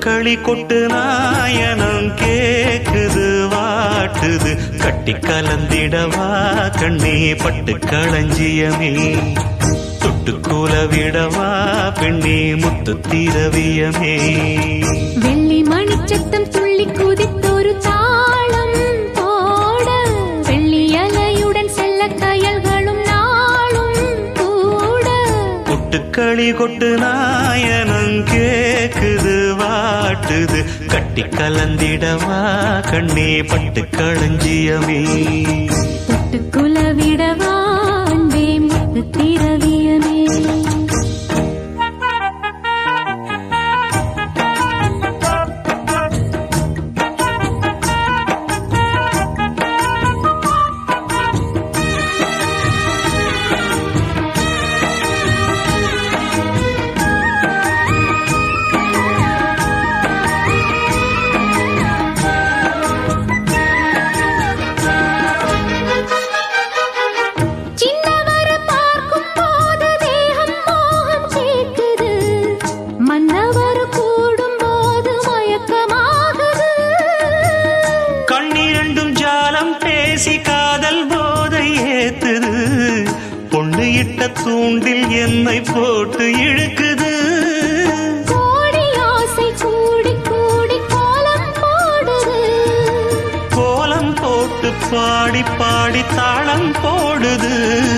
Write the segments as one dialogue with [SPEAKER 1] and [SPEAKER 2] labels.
[SPEAKER 1] களி கொட்டு நாயனம் கேக்குது வாட்டுது கட்டி கலந்திடவா கண்ணே பட்டு களஞ்சியமே தொட்டு விடவா பெண்ணே முத்து திரவியமே
[SPEAKER 2] வெள்ளி மணிச்சத்தம் துள்ளி குதித்தொரு தாளம் போட வெள்ளி அலையுடன் செல்ல கயல்களும் நாளும் கூட
[SPEAKER 1] கொட்டுக்களி கொட்டு நாயனம் கேக்குது வாட்டுது கட்டி கலந்திடவா கண்ணே பட்டு களஞ்சியமே
[SPEAKER 2] தொட்டு குலவிடவா அன்பே முத்து திரவியமே சின்னவர பார்க்கும் போது தேகம் மோகம் சேர்க்குது மன்னவர் கூடும் போது மயக்கமாகுது
[SPEAKER 1] கண்ணிரண்டும் ஜாலம் பேசி காதல் போதை ஏத்துது பொண்ணு இட்ட தூண்டில் என்னை போட்டு இழுக்குது
[SPEAKER 2] கோடி ஆசை கூடி கூடி கோலம் போடுது
[SPEAKER 1] கோலம் போட்டு பாடி பாடி தாளம் போடுது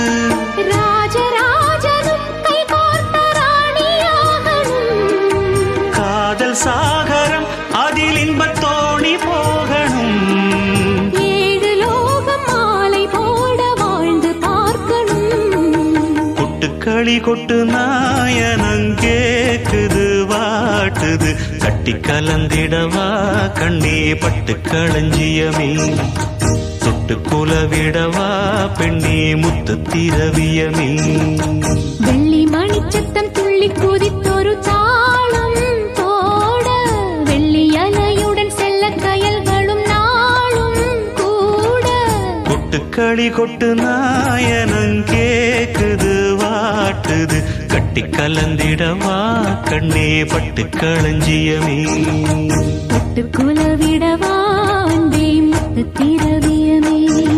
[SPEAKER 2] ராஜராஜனும் கை கோர்த்த ராணியாகணும்
[SPEAKER 1] காதல் சாகரம் அதில் இன்பத் தோணி போகணும்
[SPEAKER 2] ஏழு லோகம் மாலை போட வாழ்ந்து பார்க்கணும்
[SPEAKER 1] கொட்டுக்களி கொட்டு நாயனம் கேக்குது வாட்டுது கட்டி கலந்திடவா கண்ணே பட்டு களஞ்சியமே தொட்டு குலவிடவா பெண்ணே முத்து திரவியமே
[SPEAKER 2] வெள்ளி மணிச்சத்தம் துள்ளி குதித்தொரு தாளம் போட வெள்ளி அலையுடன் செல்ல கயல்களும் நாளும் கூட
[SPEAKER 1] கொட்டுக்களி கொட்டு நாயனம் கேக்குது வாட்டுது கட்டி கலந்திடவா கண்ணே பட்டு களஞ்சியமே
[SPEAKER 2] தொட்டு குலவிடவா அன்பே முத்து திரவியமே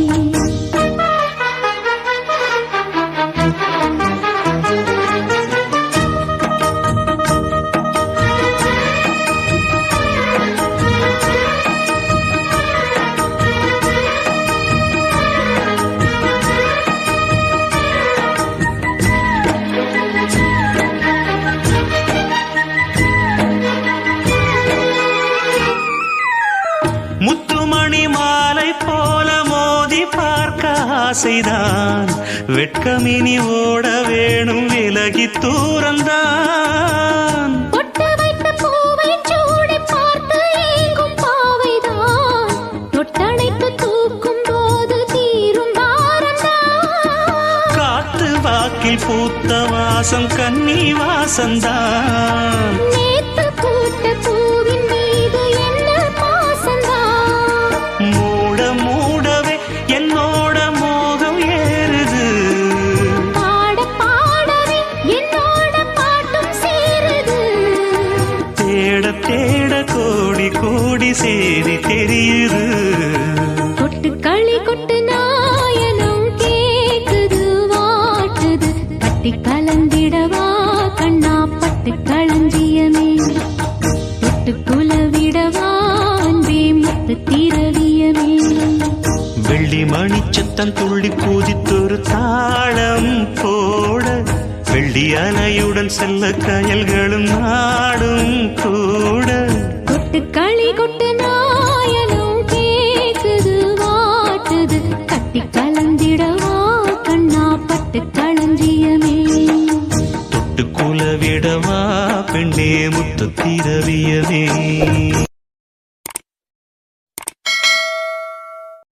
[SPEAKER 1] முத்துமணி மாலை போல மோதி பார்க்க ஆசைதான் வெட்கமினி ஓட வேணும் விலகி தூரந்தான்
[SPEAKER 2] பொட்டு வைத்த பூவை சூடி பார்த்து ஏங்கும் பாவைதான் தொட்டணைத்து தூக்கும் போது தீரும் பாரம்தான்
[SPEAKER 1] காத்து வாக்கில் பூத்த வாசம் கன்னி வாசந்தான்
[SPEAKER 2] நேத்து பூத்த பூவின் மீது என்ன பாசந்தான்
[SPEAKER 1] மூட மூடவே என்னோட மோகம் ஏறுது
[SPEAKER 2] பாட பாடவே என்னோட பாட்டும் சேருது
[SPEAKER 1] தேட தேட கோடி கோடி சேரி தெரியுது
[SPEAKER 2] கொட்டு களி கொட்டு நாயனம் கேக்குது வாட்டுது கட்டி கலந்திடவா கண்ணா பட்டு களஞ்சியமே தொட்டு குலவிடவா அன்பே முத்து திரவியமே
[SPEAKER 1] வெள்ளி மணிச்சத்தம் துள்ளி பூதித்தொரு தாளம் போட வெள்ளி அலையுடன் செல்ல கயல்களும் நாடும் கூட
[SPEAKER 2] கொட்டு களி கொட்டு நாயனம் கேக்குது வாட்டுது கட்டி கலந்திடவா கண்ணா பட்டு களஞ்சியமே
[SPEAKER 1] தொட்டு குலவிடவா பெண்ணே முத்து திரவியமே